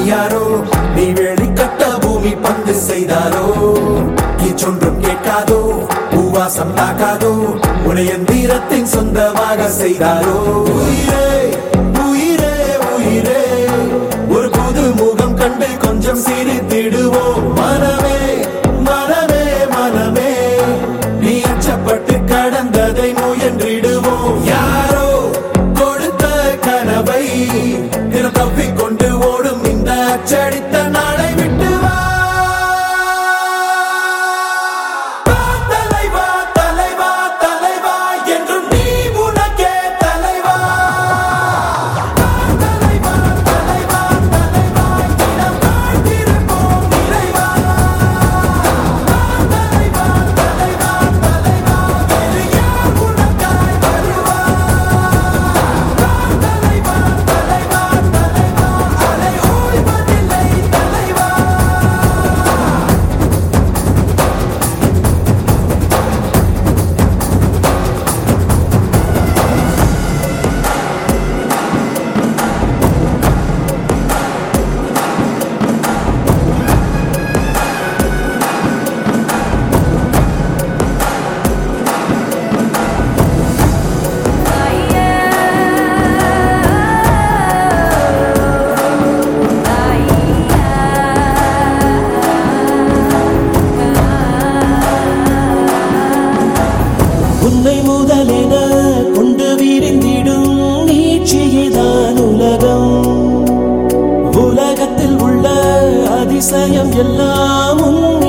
யாரோ நீ வெளி கட்ட பூமி பங்கு செய்தாரோ கீச்சொன்றும் கேட்காதோ பூவாசம் தாக்காதோ உனைய தீரத்தின் சொந்தமாக செய்தாரோ உயிரே உயிரே உயிரே ஒரு புது முகம் கண்டு கொஞ்சம் சிரித்திடுவோம் மனமே மனமே மனமே நீ அச்சப்பட்டு கடந்ததை முயன்றிடுவோம் யாரோ கொடுத்த கனவை தினம் தப்பிக்கொண்டு ஓடும் இந்த அச்சடித்த நாளை விட்டு வா வா தலைவா தலைவா தலைவா என்றும் நீ உனக்கே தலைவா தலைவா தலைவா தலைவா இடம் வாழ்ந்திருப்போம் இறைவா தலைவா தலைவா தலைவா வேறு யார் உனக்காய் வருவா தலைவா தலைவா தலைவா அலை ஓய்வதில்லை தலைவா உன்னை முதலென கொண்டு விரிந்திடும் நீட்சியேதான் உலகம் உலகத்தில் உள்ள அதிசயம் எல்லாம் உன்